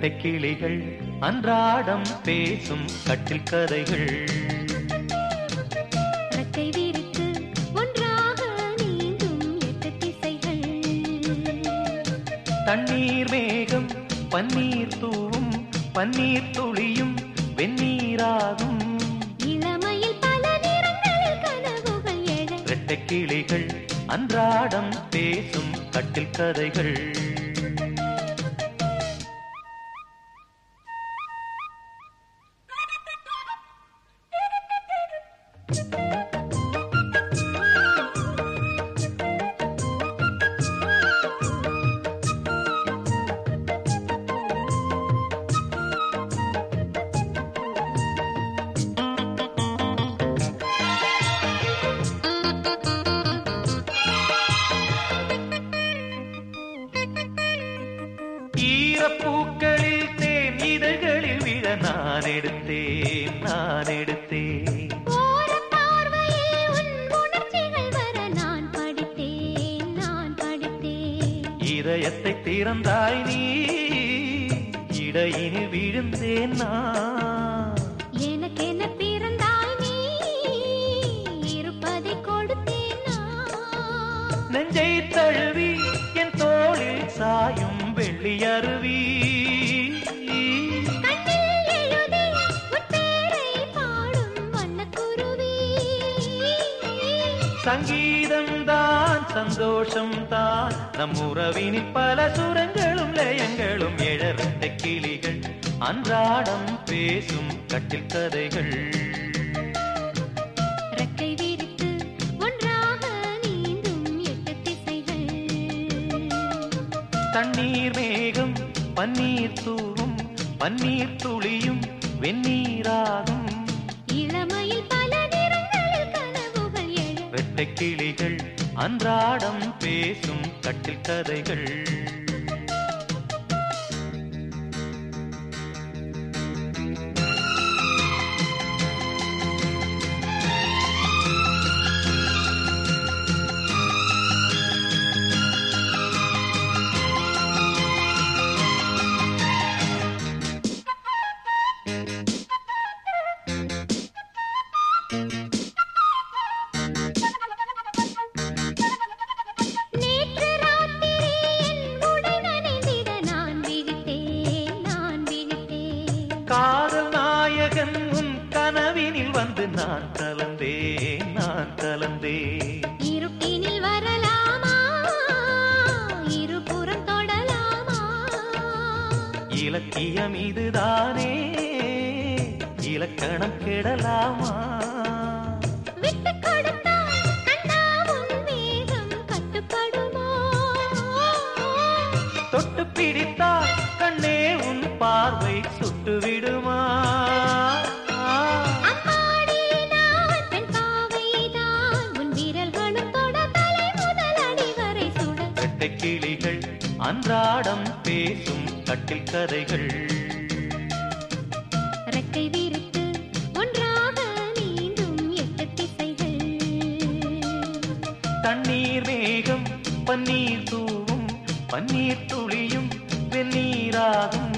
ரெட்டை கிளிகள் அன்றாடம் பேசும் கட்டில் கதைகள் ரெக்கை விரித்து ஒன்றாக நீந்தும் எட்டு திசைகள் தண்ணீர் மேகம் பன்னீர் தூவும் பன்னீர் துளியும் வெந்நீராகும் இளமையில் பல நிறங்களில் கனவுகள் எழ ரெட்டை கிளிகள் அன்றாடம் பேசும் கட்டில் கதைகள் ஈரப்பூக்களில் தேன் இதழ்களில் விழ நான் எடுத்தேன் நான் எடுத்தேன் ஓரப் பார்வையில் உன் உணர்ச்சிகள் வர நான் படித்தேன் நான் படித்தேன் இதயத்தை திறந்தாய் நீ இடையினில் விழுந்தேன் நான் எனக்கென பிறந்தாய் நீ இருப்பதை கொடுத்தேன் நான் நெஞ்சை தழுவி என் தோளில் சாயும் வெள்ளி அருவி கண்ணில் எழுதி உன் பேரை பாடும் வண்ணக்குருவி சங்கீதம் தான் சந்தோஷம் தான் நம் உறவினில் பல சுரங்களும் லயங்களும் எழவெட்ட கிளிகள் அன்றாடம் பேசும் கட்டில் கதைகள் ரெக்கை விரித்து ஒன்றாக நீந்தும் எட்டு திசைகள் தண்ணீர் மேகம் பன்னீர் தூவும் பன்னீர் துளியும் வெந்நீராகும் இளமையில் பல நிறங்களில் கனவுகள் எழ வெட்டை கிளிகள் அன்றாடம் பேசும் கட்டில் கதைகள் நேற்று ராத்திரி என் உடை நனைந்திட நான் விழித்தேன் நான் விழித்தேன் காதல் நாயகன் உன் கனவினில் வந்து நான் கலந்தேன் நான் கலந்தேன் இருட்டினில் வரலாமா இருபுறம் தொடலாமா இலக்கியம் இதுதானே இலக்கணம் கெடலாமா விட்டுக் கொடுத்தால் கண்ணா உன் வேகம் கட்டுப்படுமோ தொட்டு பிடித்தால் கண்ணே உன் பார்வை சுட்டு விடுமா அம்மாடி நான் பெண் பாவைதான் உன் விரல்களும் தொட தலை முதல் அடி வரை சுட வெட்டை கிளிகள் அன்றாடம் பேசும் கட்டில் கதைகள் ரெக்கை விரித்து ஒன்றாக நீந்தும் எட்டு திசைகள் தண்ணீர் மேகம் பன்னீர் தூவும் பன்னீர் துளியும் வெந்நீராகும்